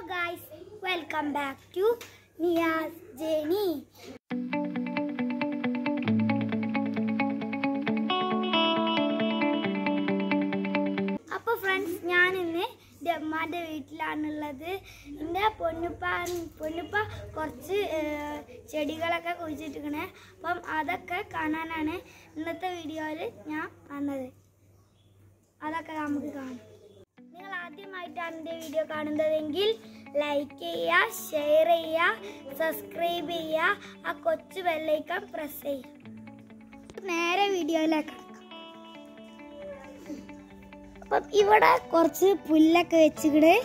Guys welcome back to Niyas ജേനി അപ്പോൾ friends ഞാൻ ഇന്ന് എൻ്റെ അമ്മാൻ്റെ വീട്ടിലാണുള്ളത് എൻ്റെ പൊന്നുപ്പ പൊന്നുപ്പ കുറച്ച് ഏർ, ചെടികളൊക്കെ കുഴിച്ചിട്ടിരിക്കണേ അപ്പം അതൊക്കെ കാണാനാണ് ഇന്നത്തെ വീഡിയോയിൽ ഞാൻ വന്നത് അതൊക്കെ നമുക്ക് കാണാം നിങ്ങൾ ആദ്യമായിട്ടാണ് എൻ്റെ വീഡിയോ കാണുന്നതെങ്കിൽ ലൈക്ക് ചെയ്യുക ഷെയർ ചെയ്യുക സബ്സ്ക്രൈബ് ചെയ്യുക ആ കൊച്ചു ബെല്ലൈക്കൺ പ്രസ് ചെയ്യുക നേരെ വീഡിയോയിലേക്ക് കിടക്കാം അപ്പം ഇവിടെ കുറച്ച് പുല്ലൊക്കെ വെച്ചിട്ട്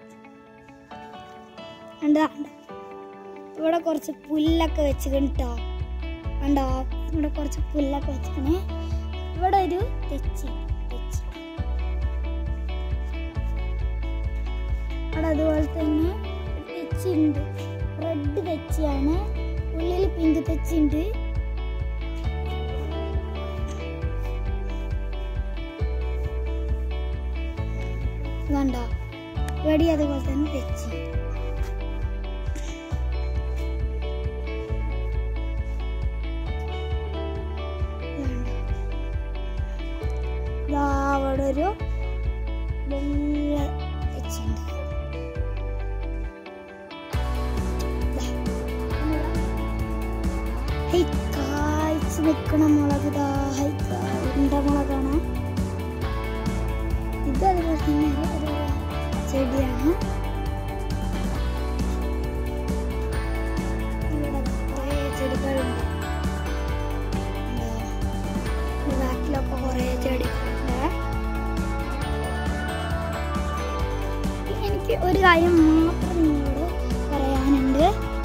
കണ്ടോ ഇവിടെ കുറച്ച് പുല്ലൊക്കെ വെച്ചിട്ടോ കണ്ടോ ഇവിടെ കുറച്ച് പുല്ലൊക്കെ വെച്ചിക്കണേ ഇവിടെ ഒരു തെച്ചി തെച്ചി അവിടെ അതുപോലെ തന്നെ തെച്ചി ഉണ്ട് റെഡ് തെച്ചിയാണ് ഉള്ളിൽ പിങ്ക് തെച്ചി ഉണ്ട് കണ്ടോ ഇവിടെ അതുപോലെ തന്നെ തെച്ചി കണ്ടോ? ദാ അവിടെ ഒരു വെള്ള തെച്ചുണ്ട് ഹൈ കായ്ച്ച് നിൽക്കണ മുളക് ദാ ഹൈ ഉണ്ട മുളകാണ് ഇത് അതുപോലെ തന്നെ ഒരു ചെടിയാണ് ഇവിടെ കുറേ ചെടികളുണ്ട് കണ്ടോ? ഈ ബാക്കിലൊക്കെ കുറേ ചെടികളുണ്ട് എനിക്ക് ഒരു കാര്യം മാത്രം നിങ്ങളോട് പറയാനുണ്ട്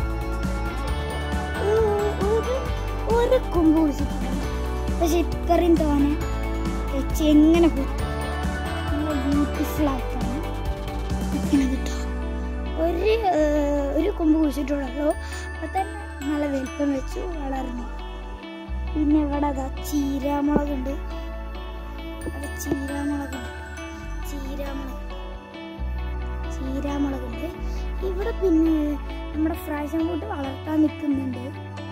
ഒരു- ഒരു ഒരു കൊമ്പ് കുടിച്ചിട്ടുണ്ട് പക്ഷെ ഇത്രയും തോനെ വെച്ച് എങ്ങനെ കുത്തും ബ്യൂട്ടിഫുൾ ആയിട്ടാണ് നിൽക്കുന്നത് കേട്ടോ ഒരു ഏർ, ഒരു കൊമ്പ് കുഴിച്ചിട്ടുള്ളൂ അപ്പം തന്നെ നല്ല വലിപ്പം വെച്ചു വളർന്നു പിന്നെ ഇവിടെ അതാ ചീരാമുളകുണ്ട് അവിടെ ചീരാമുളകുണ്ട് ചീരാമുളക് ചീരാമുളകുണ്ട് ഇവിടെ പിന്നെ നമ്മുടെ ഫ്രാഷൻ കൂട്ട് വളർത്താൻ നിൽക്കുന്നുണ്ട്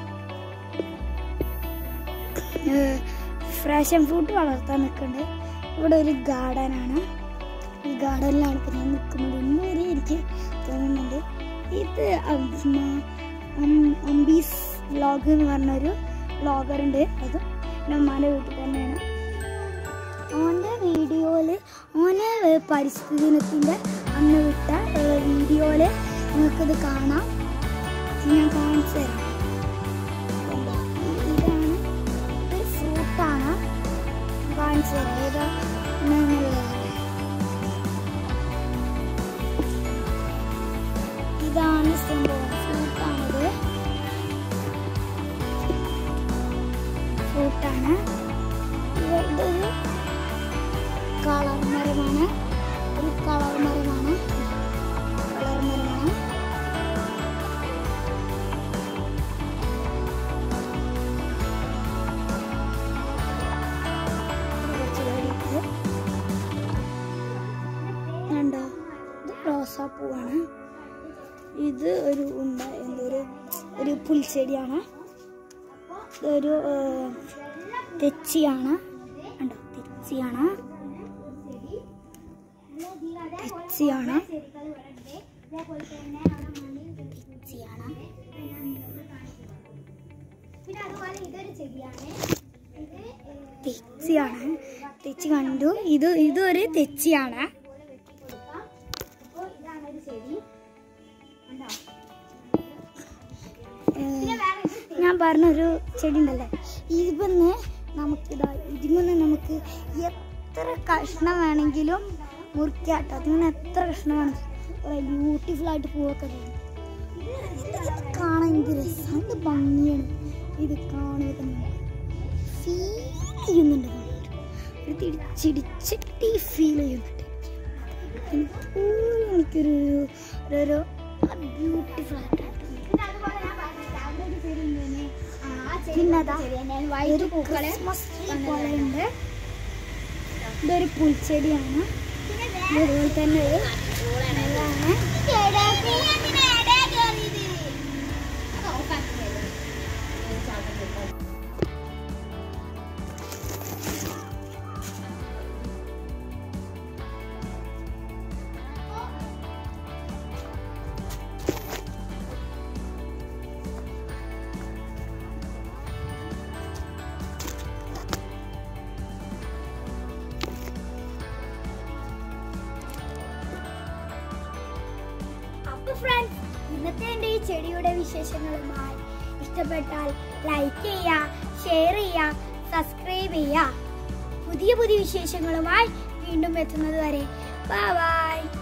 ഫ്രാഷൻ ഫ്രൂട്ട് വളർത്താൻ നിൽക്കുന്നുണ്ട് ഇവിടെ ഒരു ഗാർഡനാണ് ഈ ഗാർഡനിലാണ് ഇപ്പം ഞാൻ നിൽക്കുന്നത് ഇന്ന് വരെ എനിക്ക് തോന്നുന്നുണ്ട് ഇത് അം- അം- അംബീസ് വ്ലോഗ് എന്ന് പറഞ്ഞൊരു വ്ലോഗറുണ്ട് അത് എൻ്റെ ഉമ്മാൻ്റെ വീട്ടിൽ തന്നെയാണ് ഓൻ്റെ വീഡിയോയിൽ ഓന് പരിസ്ഥിതി ദിനത്തിൻ്റെ അന്ന് വിട്ട വീഡിയോയിൽ നിങ്ങൾക്കിത് കാണാം ഞാൻ കാണിച്ചു തരാം കണ്ടോ? ഇതാണ് ഒരു ഫ്രൂട്ടാണ് കാണിച്ചു തരാം ഏതാ എന്നുള്ളത് ഇതാണ് സംഭവം ഫ്രൂട്ടാണിത് ഫ്രൂട്ടാണ് ഇവ- ഇതൊരു കളർ മരമാണ് ഒരു കളർ മരമാണ് കളർ മരമാണ് കുറച്ച് വെടിയിട്ട് കണ്ടോ ഇത് റോസാപ്പൂവാണ് ഇത് ഒരു ഉണ്ട എന്തൊരു ഒരു പുൽച്ചെടിയാണ് ഇതൊരു ഏർ, തെച്ചിയാണ് കണ്ടോ തെച്ചിയാണ് തെച്ചിയാണ് തെച്ചിയാണ് തെച്ചിയാണ് തെച്ചി കണ്ടു ഇത് ഇതൊരു തെച്ചിയാണ് ഏഹ്, ഞാൻ പറഞ്ഞൊരു ചെടി ഉണ്ടല്ലേ ഇതിന്ന് നമുക്കിതാ ഇതിന്ന് നമുക്ക് എത്ര കഷ്ണം വേണമെങ്കിലും മുറിക്കാട്ടോ അതിന് എത്ര കഷ്ണം വേണം ബ്യൂട്ടിഫുൾ ആയിട്ട് പൂവൊക്കെ ചെയ്യും ഇത് കാണാൻ എന്ത് രസമാണ് ഭംഗിയാണ് ഇത് കാണുക തന്നെ ഫീൽ ചെയ്യുന്നുണ്ട് കാണാൻ. ഒരു തിരിച്ചിടിച്ചിട്ട് ഫീൽ ചെയ്യുന്നുണ്ട് എപ്പോഴും എനിക്കൊരു ഒരു ബ്യൂട്ടിഫുൾ ആയിട്ട് പിന്നതാ ഒരു ക്രിസ്മസ് ട്രീ പോലെയുണ്ട് ഇതൊരു പുൽച്ചെടിയാണ് അതുപോലെ തന്നെ ഒരു ഇതാണ് ഫ്രണ്ട്സ് ഇന്നത്തെ എൻ്റെ ഈ ചെടിയുടെ വിശേഷങ്ങളുമായി ഇഷ്ടപ്പെട്ടാൽ ലൈക്ക് ചെയ്യുക ഷെയർ ചെയ്യുക സബ്സ്ക്രൈബ് ചെയ്യുക പുതിയ പുതിയ വിശേഷങ്ങളുമായി വീണ്ടും എത്തുന്നത് വരെ ബൈ